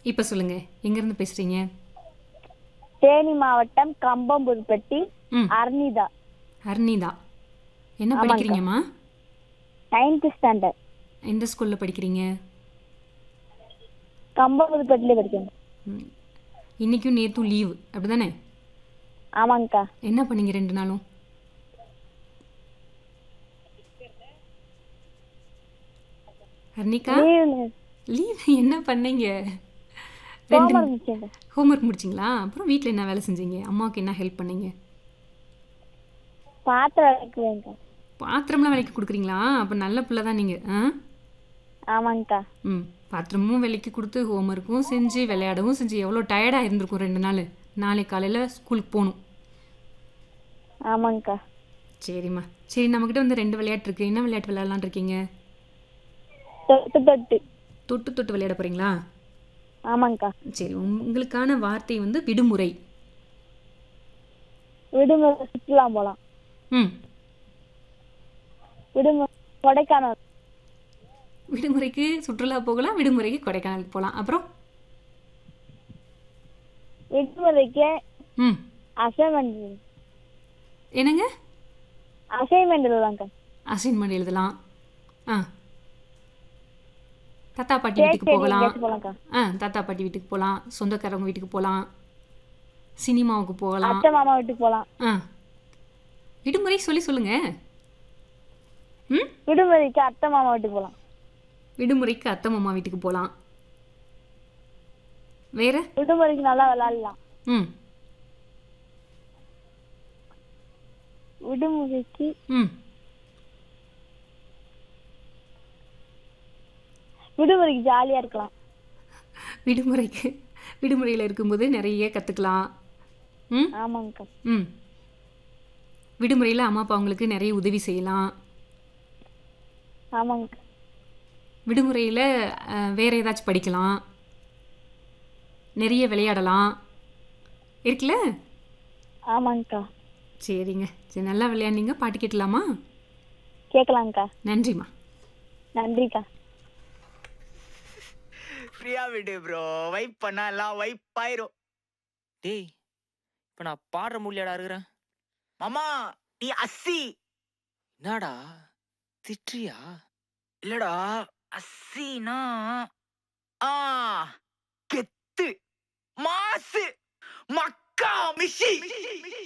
இப்போ சொல்லுங்க எங்கேருந்து பேசுறீங்க தேனி மாவட்டம் கம்பம்புதுப்பட்டி ம் அர்னிதா ஹர்னிதா என்ன ஆமாங்கக்கா. படிக்கிறீங்கம்மா நைன்த் ஸ்டாண்டர்ட் எந்த ஸ்கூலில் படிக்கிறீங்க கம்பம்புதுப்பட்டிலே படிக்கணும் ம். இன்னைக்கும் நேற்றும் லீவு அப்படிதானே ஆமாங்கக்கா என்ன பண்ணீங்க ரெண்டு நாளும் ஹர்னிகா லீவு லீவ் என்ன பண்ணீங்க ரெண்டு ஹோம்ஒர்க் முடிச்சேன் ஹோம்ஒர்க் முடிச்சிங்களா அப்புறம் வீட்டில் என்ன வேலை செஞ்சீங்க அம்மாவுக்கு என்ன ஹெல்ப் பண்ணீங்க பாத்திரம் விளக்குவேங்க்கா பாத்திரம்லாம் விலைக்கு கொடுக்குறீங்களா அப்போ நல்ல பிள்ளை தான் நீங்கள் ஆ ஆமாங்கக்கா ம் பாத்திரமும் விலைக்கு கொடுத்து ஹோம்ஒர்க்கும் செஞ்சு விளையாடவும் செஞ்சு எவ்வளோ டயர்டாக இருந்திருக்கும் ரெண்டு நாள் நாளைக்கு காலையில் ஸ்கூலுக்கு போகணும் ஆமாங்கக்கா சரிம்மா சரி நம்மக்கிட்ட வந்து ரெண்டு விளையாட்டு இருக்குது என்ன விளையாட்டு விளையாடலான் இருக்கீங்க தொட்டு தொட்டு தொட்டு தொட்டு விளையாட போகிறீங்களா ஆமாங்கக்கா சரி உங்களுக்கான வார்த்தை வந்து விடுமுறை விடுமுறை சுற்றுலா போகலாம் ம் விடுமுறை கொடைக்கானல் விடுமுறைக்கு சுற்றுலா போகலாம் விடுமுறைக்கு கொடைக்கானலுக்கு போகலாம் அப்புறம் விடுமுறைக்கு ம் அசைன்மெண்ட் என்னங்க அசைன்மெண்ட் எழுதாங்கக்கா அசைன்மெண்ட் எழுதலாம் ஆ தாத்தா பாட்டி கேக் வீட்டுக்கு போகலாம் எங்கேயாச்சும் போகலாம்க்கா ஆ தாத்தா பாட்டி வீட்டுக்கு போகலாம் சொந்தக்காரவங்க வீட்டுக்கு போகலாம் சினிமாவுக்கு போகலாம் அத்தை மாமா வீட்டுக்கு போகலாம் ஆ விடுமுறை சொல்லி சொல்லுங்க ம் விடுமுறைக்கு அத்தை மாமா வீட்டுக்கு போகலாம் விடுமுறைக்கு அத்தை மாமா வீட்டுக்கு போகலாம் வேற விடுமுறைக்கு நல்லா விளையாடலாம் ம் விடுமுறைக்கு ம் விடுமுறைக்கு ஜாலியா இருக்கலாம் விடுமுறைக்கு விடுமுறையில் இருக்கும்போது நிறைய கற்றுக்கலாம் ம் ஆமாங்கக்கா ம் விடுமுறையில் அம்மா அப்பா அவங்களுக்கு நிறைய உதவி செய்யலாம் ஆமாங்கக்கா விடுமுறையில் வேற ஏதாச்சும் படிக்கலாம் நிறைய விளையாடலாம் இருக்குல்ல ஆமாங்கக்கா சரிங்க சரி நல்லா விளையாண்டீங்க பாட்டு கேட்டலாமா கேட்கலாங்கக்கா நன்றிம்மா நன்றிக்கா ஃப்ரீயா விடு ப்ரோ வைப் பண்ணா எல்லாம் வைப் ஆயிரும் டேய் இப்ப நான் பாடுற முடியாடா இருக்கிறேன் மாமா நீ அஸ்ஸி என்னடா திட்டுறியா இல்லடா அஸ்ஸினா ஆ கெத்து மாசு மக்கா மிஷி